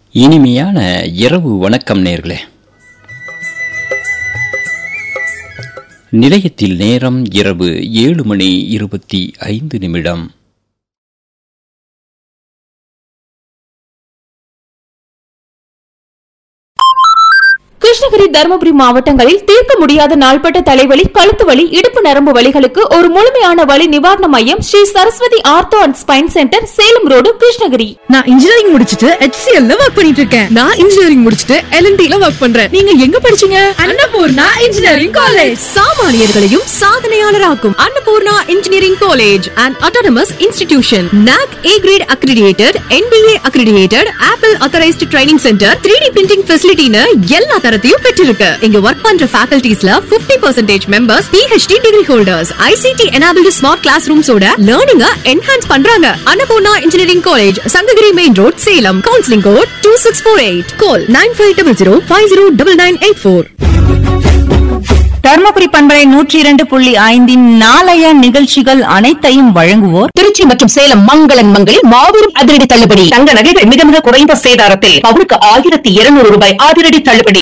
இனிமையான இரவு வணக்கம் நேர்களே நிலையத்தில் நேரம் இரவு ஏழு மணி இருபத்தி ஐந்து நிமிடம் கிருஷ்ணகிரி தருமபுரி மாவட்டங்களில் தீர்க்க முடியாத நாள்பட்ட தலைவலி கழுத்து வலி இடுப்பு நரம்பு வலிகளுக்கு ஒரு முழுமையான வலி நிவாரண மையம் Sri Saraswati ortho and spine centre Salem road Krishnagiri நான் இன்ஜினியரிங் முடிச்சிட்டு HCL ல ஒர்க் பண்ணிட்டு இருக்கேன் நான் இன்ஜினியரிங் முடிச்சிட்டு LNT ல ஒர்க் பண்றேன் நீங்க எங்க படிச்சீங்க அன்னபூர்ணா இன்ஜினியரிங் காலேஜ் சாமானியர்களையும் சாதனையாளராக்கும் Annapurna engineering college and autonomous institution NAC A grade accredited NBA accredited Apple authorised training centre 3D printing ஃபெசிலிட்டின்னு எல்லா தரத்தையும் பெற்றிருக்கு இங்க ஒர்க் பண்ற ஃபேக்கல்டிஸ்ல 50% percentage members PhD degree holders ICT enabled smart class ரூம்ஸோட லேர்னிங்க என்ஹான்ஸ் பண்றாங்க Annapurna engineering college Sankagiri main road Salem counselling code two six four eight call nine five double zero five zero double nine eight four Dharmapuri பண்பலை நூற்றி இரண்டு புள்ளி ஐந்தின் நாளைய நிகழ்ச்சிகள் அனைத்தையும் வழங்குவோர் திருச்சி மற்றும் சேலம் மங்களன் மங்களில் மாபெரும் அதிரடி தள்ளுபடி தங்க நகைகள் மிக மிக குறைந்த சேதாரத்தில் பவுனுக்கு ஆயிரத்தி இருநூறு ரூபாய் அதிரடி தள்ளுபடி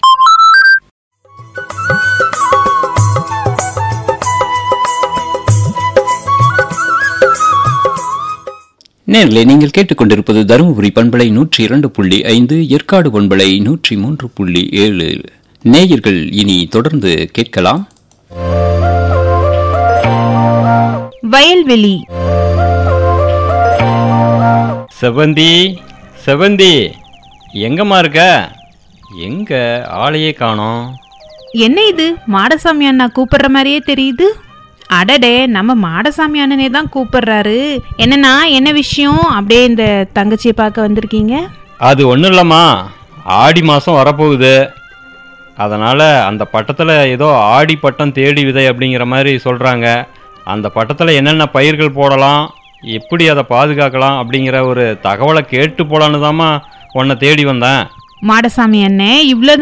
நேர்களே நீங்கள் கேட்டுக்கொண்டிருப்பது தருமபுரி பண்பலை நூற்றி இரண்டு புள்ளி ஐந்து ஏற்காடு பண்பலை நூற்றி மூன்று புள்ளி ஏழு நேயர்கள் இனி தொடர்ந்து கேட்கலாம் வயல்வெளி செவந்தி செவந்தி எங்கம்மா இருக்க எங்க ஆளையே காணோம் என்ன இது மாடசாமி அண்ணா கூப்பிடுற மாதிரியே தெரியுது அடடே நம்ம மாடசாமி அண்ணனே தான் கூப்பிடுறாரு என்னண்ணா என்ன விஷயம் அப்படியே இந்த தங்கச்சியை பார்க்க வந்திருக்கீங்க அது ஒன்றும் இல்லைம்மா ஆடி மாதம் வரப்போகுது அதனால் அந்த பட்டத்தில் ஏதோ ஆடி பட்டம் தேடி விதை அப்படிங்கிற மாதிரி சொல்கிறாங்க அந்த பட்டத்தில் என்னென்ன பயிர்கள் போடலாம் எப்படி அதை பாதுகாக்கலாம் அப்படிங்கிற ஒரு தகவலை கேட்டு போலான்னு தாம்மா உன்னை தேடி வந்தேன் மாடசாமி அண்ணே இவ்வளோ